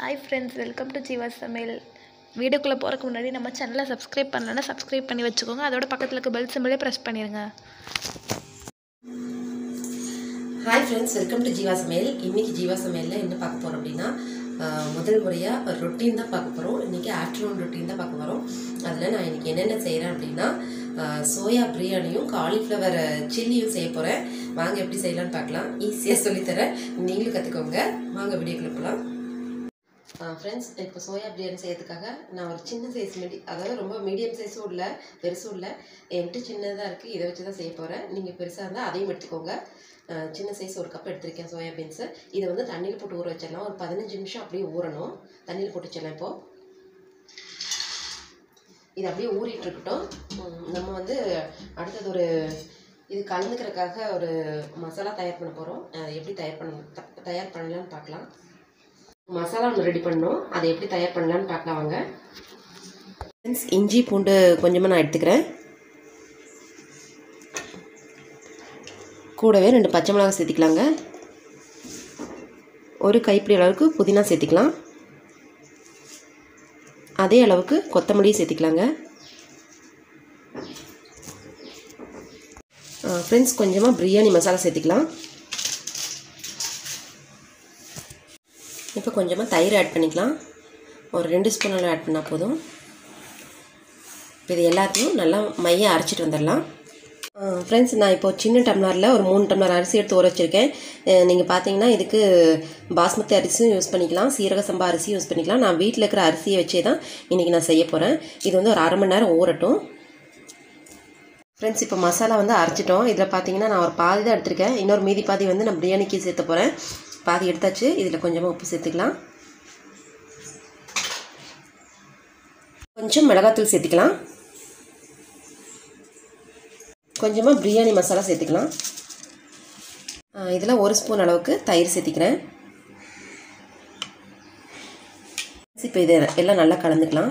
hi friends welcome to Jeeva Samayal வீடியோக்குள்ளே போகிறதுக்கு முன்னாடி நம்ம சேனலை சப்ஸ்கிரைப் பண்ணலன்னா சப்ஸ்கிரைப் பண்ணி வச்சுக்கோங்க அதோட பக்கத்தில் இருக்க பெல் சிம்பிளே ப்ரெஸ் பண்ணிடுங்க hi friends welcome to Jeeva Samayal இன்னைக்கு ஜீவா சமையலில் என்ன பார்க்க போகிறோம் அப்படின்னா ஆஹ், முதல் முறையாக ரொட்டீன் தான் பார்க்க போகிறோம் இன்றைக்கி ஆஃப்டர்நூன் ரொட்டீன் தான் பார்க்க போகிறோம் அதில் நான் இன்னைக்கு என்னென்ன செய்கிறேன் அப்படின்னா ஆஹ், சோயா பிரியாணியும் காலிஃப்ளவர் சில்லியும் செய்ய போகிறேன் வாங்க எப்படி செய்யலாம்னு பார்க்கலாம் ஈஸியாக சொல்லித்தரேன் நீங்களும் கற்றுக்கோங்க வாங்க வீடியோக்குள்ள போகலாம் ஃப்ரெண்ட்ஸ் இப்போ சோயா பிரியாணி செய்யறதுக்காக நான் ஒரு சின்ன சைஸ் மீடி அதாவது ரொம்ப மீடியம் சைஸும் இல்லை பெருசும் இல்லை என்கிட்ட சின்னதாக இருக்குது இதை வச்சு தான் செய்ய போகிறேன் நீங்கள் பெருசாக இருந்தால் அதையும் எடுத்துக்கோங்க அஹ் சின்ன சைஸ் ஒரு கப் எடுத்திருக்கேன் சோயா பீன்ஸு இதை வந்து தண்ணியில் போட்டு ஊற வச்சிடலாம் ஒரு பதினஞ்சு நிமிஷம் அப்படியே ஊறணும் தண்ணியில் போட்டு வச்சிடலாம் இப்போது இது அப்படியே ஊறிட்டு இருக்கட்டும் உம், நம்ம வந்து அடுத்தது ஒரு இது கலந்துக்கிறதுக்காக ஒரு மசாலா தயார் பண்ண போகிறோம் எப்படி தயார் பண்ண த- தயார் பண்ணலான்னு பார்க்கலாம் மசாலா ஒன்று ரெடி பண்ணோம் அதை எப்படி தயார் பண்ணலான்னு பார்க்கலாம் வாங்க ஃப்ரெண்ட்ஸ் இஞ்சி பூண்டு கொஞ்சமாக நான் எடுத்துக்கிறேன் கூடவே ரெண்டு பச்சை மிளகாய் சேர்த்திக்கலாங்க ஒரு கைப்பிடி அளவுக்கு புதினா சேர்த்திக்கலாம் அதே அளவுக்கு கொத்தமல்லியும் சேர்த்திக்கலாங்க ஃப்ரெண்ட்ஸ் கொஞ்சமாக பிரியாணி மசாலா சேர்த்திக்கலாம் இப்போ கொஞ்சமாக தயிர் ஆட் பண்ணிக்கலாம் ஒரு ரெண்டு ஸ்பூன் அளவு ஆட் பண்ணால் போதும் இப்போ இது எல்லாத்தையும் நல்லா மைய அரைச்சிட்டு வந்துடலாம் ஃப்ரெண்ட்ஸ் நான் இப்போ சின்ன டம்ளரில் ஒரு மூணு டம்ளர் அரிசி எடுத்து ஊற வச்சுருக்கேன் நீங்கள் பார்த்தீங்கன்னா இதுக்கு பாஸ்மதி அரிசியும் யூஸ் பண்ணிக்கலாம் சீரக சம்பா அரிசியும் யூஸ் பண்ணிக்கலாம் நான் வீட்டில் இருக்கிற அரிசியை வச்சே தான் இன்றைக்கி நான் செய்ய போகிறேன் இது வந்து ஒரு அரை மணி நேரம் ஊறட்டும் ஃப்ரெண்ட்ஸ் இப்போ மசாலா வந்து அரைச்சிட்டோம் இதில் பார்த்தீங்கன்னா நான் ஒரு பாதி தான் எடுத்திருக்கேன் இன்னொரு மீதி பாதி வந்து நான் பிரியாணிக்கு சேர்த்த போகிறேன் பாதி எடுத்தாச்சு இதில் கொஞ்சமாக உப்பு சேர்த்துக்கலாம் கொஞ்சம் மிளகாத்தூள் சேர்த்துக்கலாம் கொஞ்சமாக பிரியாணி மசாலா சேர்த்துக்கலாம் இதில் ஒரு ஸ்பூன் அளவுக்கு தயிர் சேர்த்திக்கிறேன் இப்போ இதை எல்லாம் நல்லா கலந்துக்கலாம்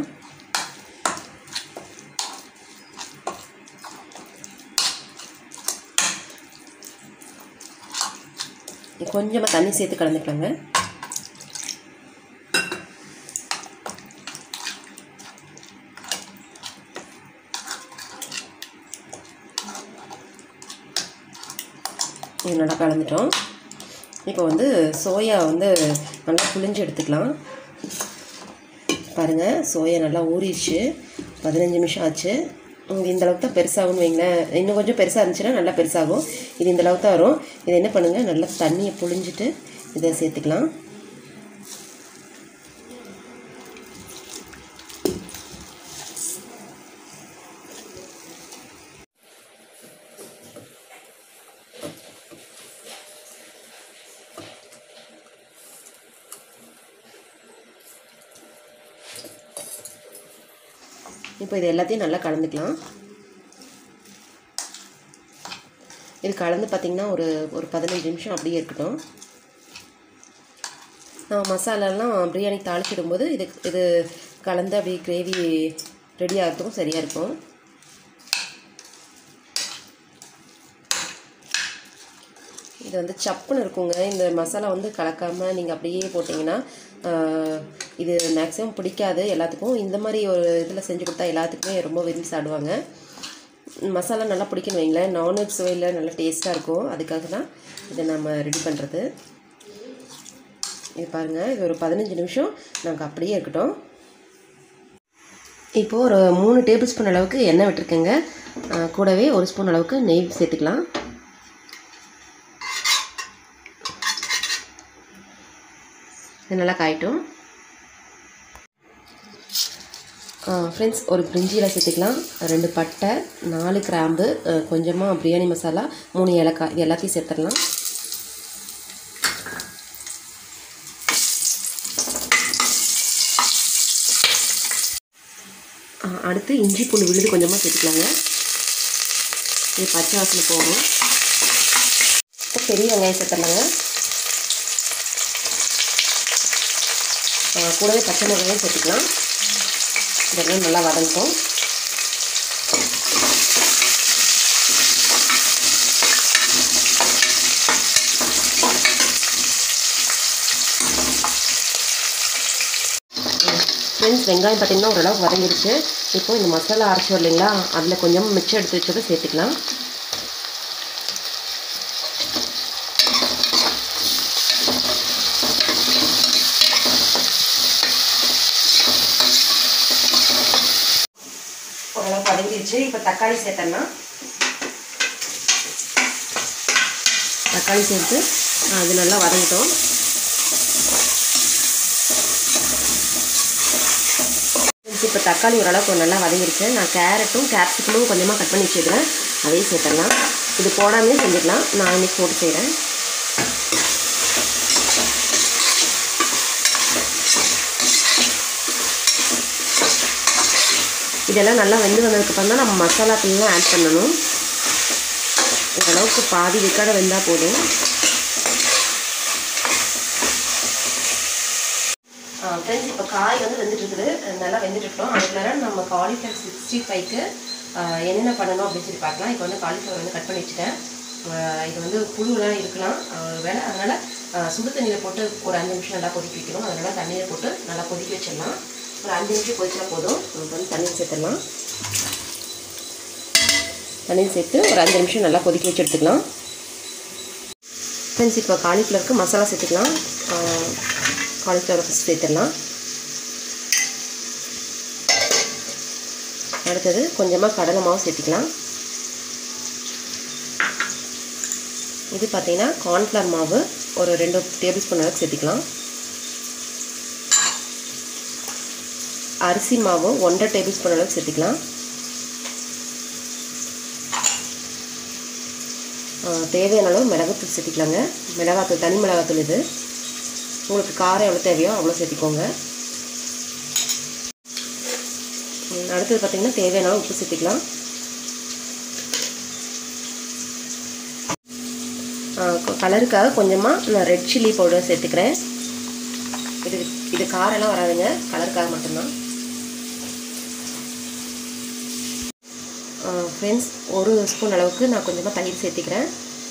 கொஞ்சமாக தண்ணி சேர்த்து கலந்துக்கலாங்க இது நல்லா கலந்துட்டோம் இப்போ வந்து சோயா வந்து நல்லா புளிஞ்சு எடுத்துக்கலாம் பாருங்கள் சோயா நல்லா ஊறிடுச்சு பதினஞ்சு நிமிஷம் ஆச்சு உம், இந்த அளவுக்கு தான் பெருசாகும்னு வைங்களேன் இன்னும் கொஞ்சம் பெருசாக இருந்துச்சுன்னா நல்லா பெருசாகும் இது இந்த அளவுக்கு தான் வரும் இதை என்ன பண்ணுங்கள் நல்லா தண்ணியை புழிஞ்சிட்டு இதை சேர்த்துக்கலாம் இப்போ இது எல்லாத்தையும் நல்லா கலந்துக்கலாம் இது கலந்து பார்த்திங்கன்னா ஒரு ஒரு பதினஞ்சு நிமிஷம் அப்படியே இருக்கட்டும் நம்ம மசாலாலாம் பிரியாணி தாளிச்சிடும்போது இது இது கலந்து அப்படியே கிரேவி ரெடி ஆகிறதுக்கும் சரியாக இருக்கும் இது வந்து சப்புன்னு இருக்குங்க இந்த மசாலா வந்து கலக்காமல் நீங்கள் அப்படியே போட்டிங்கன்னா ஆஹ், இது மேக்ஸிமம் பிடிக்காது எல்லாத்துக்கும் இந்த மாதிரி ஒரு இதில் செஞ்சு கொடுத்தா எல்லாத்துக்குமே ரொம்ப விரும்பி சாப்பிடுவாங்க மசாலா நல்லா பிடிக்குன்னு வைங்களேன் நான்வெஜ் சுவையில் நல்லா டேஸ்ட்டாக இருக்கும் அதுக்காக தான் இதை நம்ம ரெடி பண்ணுறது இது பாருங்கள் இது ஒரு பதினஞ்சு நிமிஷம் நமக்கு அப்படியே இருக்கட்டும் இப்போது ஒரு மூணு டேபிள் ஸ்பூன் அளவுக்கு எண்ணெய் விட்டுருக்கேங்க ஆஹ், கூடவே ஒரு ஸ்பூன் அளவுக்கு நெய் சேர்த்துக்கலாம் இது நல்லா காயட்டும் ஃப்ரெண்ட்ஸ் ஒரு பிரிஞ்சியில் சேர்த்துக்கலாம் ரெண்டு பட்டை நாலு கிராம்பு அஹ், கொஞ்சமாக பிரியாணி மசாலா மூணு ஏலக்காய் இது எல்லாத்தையும் சேர்த்துடலாம் அஹ், அடுத்து இஞ்சி பூண்டு விழுது கொஞ்சமாக சேர்த்துக்கலாங்க இது பச்சை வாசனை போகும் இப்போ பெரிய வெங்காயம் சேர்த்துடலாங்க அஹ் கூடவே பச்சை மிளகாயும் சேர்த்துக்கலாம் இதெல்லாம் நல்லா வதங்கும் ஃப்ரெண்ட்ஸ் வெங்காயம் பார்த்திங்கன்னா ஓரளவுக்கு வதங்கிருச்சு இப்போ இந்த மசாலா அரைச்சோம் இல்லைங்களா அதில் கொஞ்சம் மிச்சம் எடுத்து வச்சதை சேர்த்துக்கலாம் ஓரளவுக்கு வதங்கிருச்சு இப்போ தக்காளி சேர்த்தோன்னா தக்காளி சேர்த்து அது நல்லா வதங்கிட்டோம் இப்போ தக்காளி ஓரளவுக்கு நல்லா வதங்கிருச்சு நான் கேரட்டும் கேப்சிகமும் கொஞ்சமாக கட் பண்ணி வச்சுக்கிறேன் அதையும் சேர்த்துடலாம் இது போடாமே செஞ்சுக்கலாம் நான் இன்னைக்கு போட்டு செய்கிறேன் இதெல்லாம் நல்லா வெந்து வந்ததுக்கப்புறம் தான் நம்ம மசாலாக்கள்லாம் ஆட் பண்ணணும் ஓரளவுக்கு பாதி விக்காட வெந்தால் போதும் ஃப்ரெண்ட்ஸ் இப்போ காய் வந்து வெந்துட்டு இருக்குது நல்லா வெந்துட்டு இருக்கோம் அதுக்குள்ள நம்ம காலிஃப்ளவர் சிக்ஸ்டி ஃபைவ்க்கு என்னென்ன பண்ணணும் அப்படின்னு சொல்லி பார்க்கலாம் இப்போ வந்து காலிஃப்ளவர் வந்து கட் பண்ணி வச்சுட்டேன் ஆஹ் இது வந்து புழுலாம் இருக்கலாம் ஆஹ் வேலை அதனால் சுடு தண்ணியில் போட்டு ஒரு அஞ்சு நிமிஷம் நல்லா கொதிக்க வைக்கணும் அதனால் தண்ணியில் போட்டு நல்லா கொதிக்க வச்சிடலாம் ஒரு அஞ்சு நிமிஷம் கொதிச்சா போதும் நம்ம வந்து தண்ணி சேர்த்துடலாம் தண்ணி சேர்த்து ஒரு அஞ்சு நிமிஷம் நல்லா கொதிக்க வச்சு எடுத்துக்கலாம் ஃப்ரெண்ட்ஸ் இப்போ காலிஃப்ளவருக்கு மசாலா சேர்த்துக்கலாம் காலிஃப்ளவர் ஃபஸ்ட் சேர்த்துடலாம் அடுத்தது கொஞ்சமாக கடலை மாவு சேர்த்துக்கலாம் இது பார்த்தீங்கன்னா கார்ன்ஃப்ளவர் மாவு ஒரு ரெண்டு டேபிள் ஸ்பூன் அளவுக்கு சேர்த்துக்கலாம் அரிசி மாவு ஒன்றரை டேபிள் ஸ்பூன் அளவுக்கு சேர்த்துக்கலாம் தேவையான அளவு மிளகாத்தூள் சேர்த்திக்கலாங்க மிளகாத்தூள் தனி மிளகாத்தூள் இது உங்களுக்கு காரம் எவ்வளோ தேவையோ அவ்வளோ சேர்த்திக்கோங்க அடுத்தது பார்த்திங்கன்னா தேவையான அளவு உப்பு சேர்த்திக்கலாம் கலருக்காக கொஞ்சமாக நான் ரெட் சில்லி பவுடர் சேர்த்துக்கிறேன் இது இது காரெல்லாம் வராதுங்க கலருக்காக மட்டும்தான் ஃப்ரெண்ட்ஸ் ஒரு ஸ்பூன் அளவுக்கு நான் கொஞ்சமாக தயிர் சேர்த்திக்கிறேன்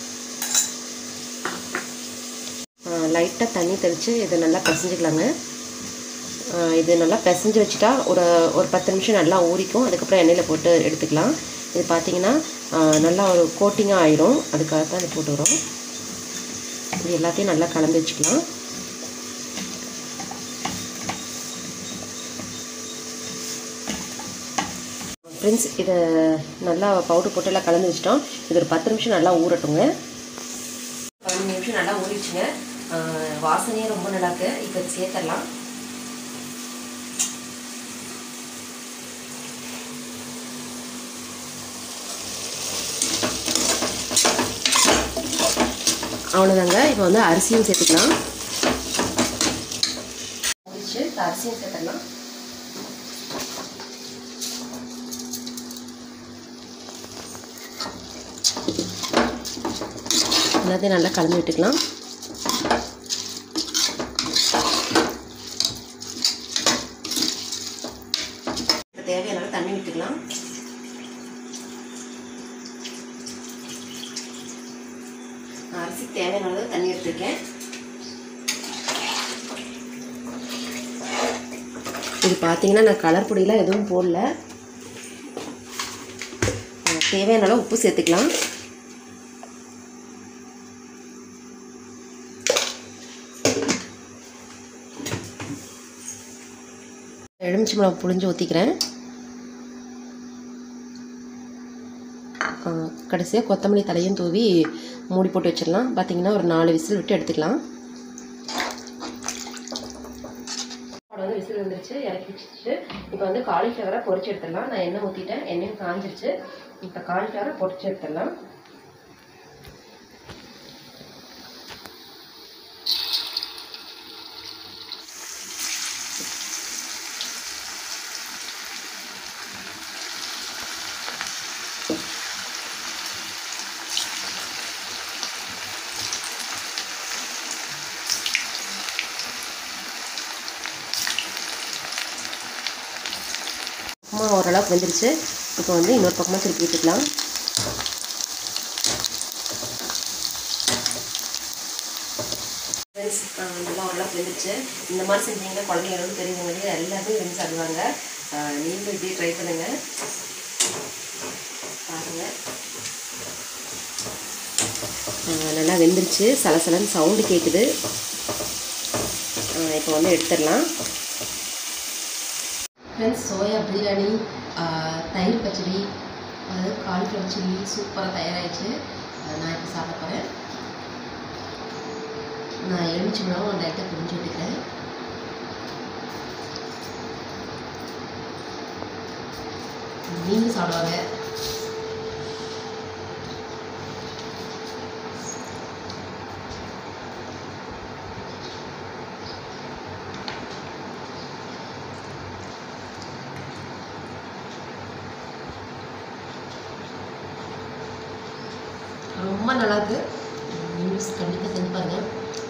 லைட்டாக தண்ணி தெளித்து இதை நல்லா பிசைஞ்சிக்கலாங்க இது நல்லா பிசைஞ்சு வச்சுட்டா ஒரு ஒரு பத்து நிமிஷம் நல்லா ஊறிக்கும் அதுக்கப்புறம் எண்ணெயில் போட்டு எடுத்துக்கலாம் இது பார்த்தீங்கன்னா நல்லா ஒரு கோட்டிங்காக ஆயிரும் அதுக்காக தான் இது போட்டு வரோம் இது எல்லாத்தையும் நல்லா கலந்து வச்சுக்கலாம் ஃப்ரெண்ட்ஸ் இதை நல்லா பவுடர் போட்டு எல்லாம் கலந்து வச்சிட்டோம் இது ஒரு பத்து நிமிஷம் நல்லா ஊறட்டுங்க பதினஞ்சு நிமிஷம் நல்லா ஊறிடுச்சுங்க வாசனையே ரொம்ப நல்லா இருக்கு இப்போ சேர்த்துடலாம் அவ்வளோதாங்க இப்போ வந்து அரிசியும் சேர்த்துக்கலாம் அரிசியும் சேர்த்துடலாம் எல்லாத்தையும் நல்லா கலந்து விட்டுக்கலாம் இப்போ தேவையான தண்ணி விட்டுக்கலாம் அரிசி தேவையான அளவு தண்ணி எடுத்துருக்கேன் இது பார்த்தீங்கன்னா நான் கலர் பொடியெலாம் எதுவும் போடல தேவையான அளவு உப்பு சேர்த்துக்கலாம் எலுமிச்சம்பழம் புழிஞ்சு ஊற்றிக்கிறேன் கடைசியாக கொத்தமல்லி தலையும் தூவி மூடி போட்டு வச்சிடலாம் பார்த்தீங்கன்னா ஒரு நாலு விசில் விட்டு எடுத்துக்கலாம் வந்து விசில் வந்துருச்சு இறக்கி வச்சுட்டு இப்போ வந்து காலிஃப்ளவரை பொரிச்சு எடுத்துடலாம் நான் எண்ணெய் ஊற்றிட்டேன் எண்ணெயும் காஞ்சிருச்சு இப்போ காலிஃப்ளவரை பொரிச்சு எடுத்துடலாம் அம்மா ஓரளவுக்கு வெந்துருச்சு இப்போ வந்து இன்னொரு பக்கமாக திருப்பி விட்டுக்கலாம் நல்லா ஓரளவுக்கு வெந்துருச்சு வெந்துருச்சு இந்த மாதிரி செஞ்சீங்கன்னா குழந்தைங்களும் பெரியவங்க எல்லாமே விரும்பி சாப்பிடுவாங்க ஆஹ் நீங்களும் இப்படி ட்ரை பண்ணுங்கள் பாருங்கள் நல்லா வெந்துருச்சு சலசலன்னு சவுண்டு கேட்குது இப்போ வந்து எடுத்துடலாம் ஃப்ரெண்ட்ஸ் சோயா பிரியாணி ஆஹ் தயிர் பச்சடி அதாவது காலிஃப்ளவர் சில்லி சூப்பராக தயாராகிடுச்சு நான் இப்போ சாப்பிட போகிறேன் நான் எலுமிச்சி பழம் அந்த இடத்த புரிஞ்சு விட்டுக்கிறேன் நீங்களும் சாப்பிடுவாங்க ரொம்ப நல்லா இருக்கு நீங்களும் கண்டிப்பாக செஞ்சு பாருங்கள்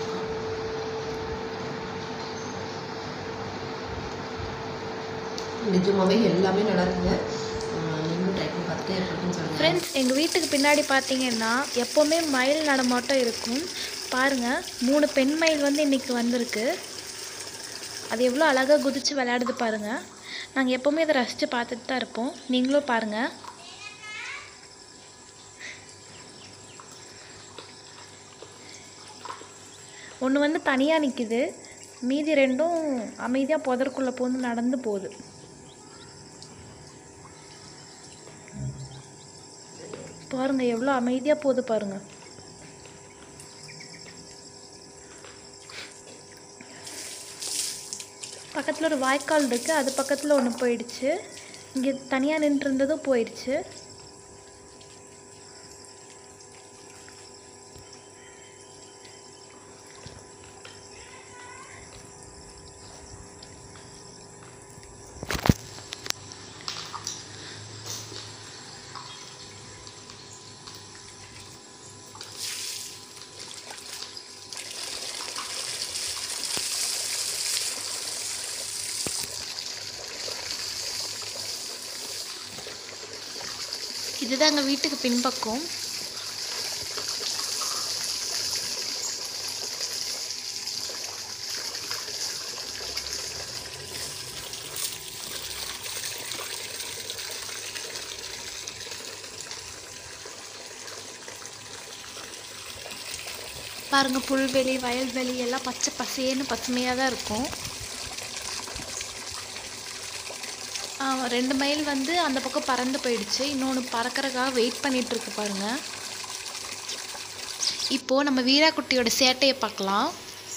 நிஜமாவே எல்லாமே நல்லா இருக்குங்க ஆஹ் நீங்களும் ட்ரை பண்ணி பார்த்துட்டு எப்படி இருக்குன்னு சொல்லுங்கள் ஃப்ரெண்ட்ஸ் எங்கள் வீட்டுக்கு பின்னாடி பார்த்தீங்கன்னா எப்போவுமே மயில் நடமாட்டம் இருக்கும் பாருங்கள் மூணு பெண் மயில் வந்து இன்றைக்கி வந்திருக்கு அது எவ்வளோ அழகாக குதித்து விளையாடுது பாருங்கள் நாங்கள் எப்போவுமே இதை ரசித்து பார்த்துட்டு தான் இருப்போம் நீங்களும் பாருங்கள் ஒன்று வந்து தனியாக நிற்கிது மீதி ரெண்டும் அமைதியாக புதருக்குள்ளே பூந்து நடந்து போகுது பாருங்க எவ்வளோ அமைதியாக போகுது பாருங்க பக்கத்தில் ஒரு வாய்க்கால் இருக்குது அது பக்கத்தில் ஒன்று போயிடுச்சு இங்கே தனியாக நின்றுருந்ததும் போயிடுச்சு இதுதான் எங்கள் வீட்டுக்கு பின்பக்கம் பாருங்க புல்வெளி வயல்வெளி எல்லாம் பச்சை பசேன்னு பசுமையாக தான் இருக்கும் ஆ, ரெண்டு மைல் வந்து அந்த பக்கம் பறந்து போயிடுச்சு இன்னொன்று பறக்கறதுக்காக வெயிட் பண்ணிட்டு இருக்கு பாருங்க இப்போ நம்ம வீராக்குட்டியோட சேட்டையை பார்க்கலாம்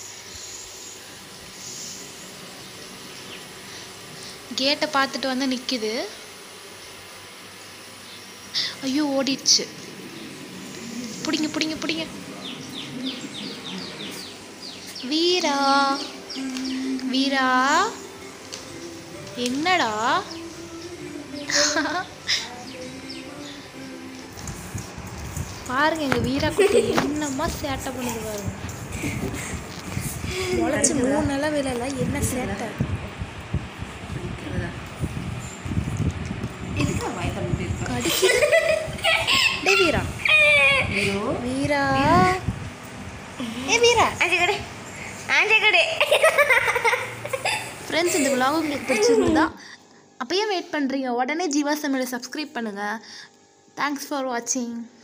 கேட்டை பார்த்துட்டு வந்து நிற்கிது ஐயோ ஓடிடுச்சு பிடிங்க பிடிங்க பிடிங்க வீரா வீரா என்னடா பாருங்க எங்க வீராக்குட்டி என்னமா சேட்டை பண்ணுது பாருங்க முளைச்சு மூணு நில விழல என்ன சேட்டை எதுக்கு வாய் தம்பிட்டு இருக்கா கடிச்சு டே வீரா வீரா ஏ வீரா ஃப்ரெண்ட்ஸ் இந்த vlog உங்களுக்கு பிடிச்சிருந்தா அப்போ ஏன் வெயிட் பண்ணுறீங்க உடனே ஜீவா சமையலை சப்ஸ்கிரைப் பண்ணுங்கள் தேங்க்ஸ் ஃபார் வாட்சிங்